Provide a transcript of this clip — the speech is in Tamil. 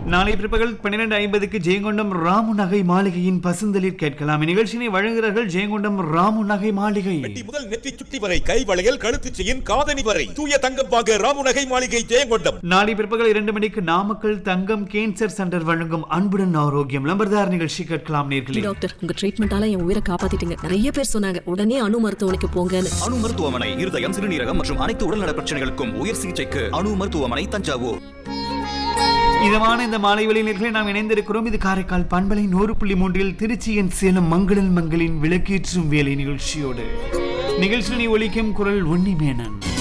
நாளை பிற்பகல் பன்னிரண்டு ஐம்பதுக்கு ஜெயங்கொண்டம் ராமு நகை மாளிகையின் பசுந்தளிர் கேட்கலாம் இந்நிகழ்ச்சியினை வழங்குகிறார்கள் ஜெயங்கொண்டம் ராமு நகை மாளிகை வெட்டி முதல் நெற்றி சுட்டி வரை கை வளையல் கழுத்து செயின் காதணி வரை தூய தங்கம் வாங்க ராமுநகை மாளிகை ஜெயங்கொண்டம் நாளை பிற்பகல் இரண்டு மணிக்கு நாமக்கல் தங்கம் கேன்சர் சென்டர் வழங்கும் அன்புடன் ஆரோக்கியம் லம்பர்தார் நிகழ்ச்சி கேட்கலாம் நேர்களே டாக்டர் உங்க ட்ரீட்மெண்டால என் உயிரை காப்பாத்திட்டீங்க நிறைய பேர் சொன்னாங்க உடனே அணு மருத்துவமனைக்கு போங்கன்னு அணு மருத்துவமனை இருதயம் சிறுநீரகம் மற்றும் அனைத்து உடல்நல பிரச்சனைகளுக்கும் உயர் சிகிச்சைக்கு அணு மருத்துவமனை தஞ்சாவூர் இதமான இந்த மாலை வழியினர்களை நாம் இணைந்திருக்கிறோம் இது காரைக்கால் பண்பலை நூறு புள்ளி மூன்றில் திருச்சியின் சேலம் மங்களன் மங்களின் விளக்கேற்றும் வேலை நிகழ்ச்சியோடு நிகழ்ச்சியில் ஒலிக்கும் குரல் உன்னி மேனன்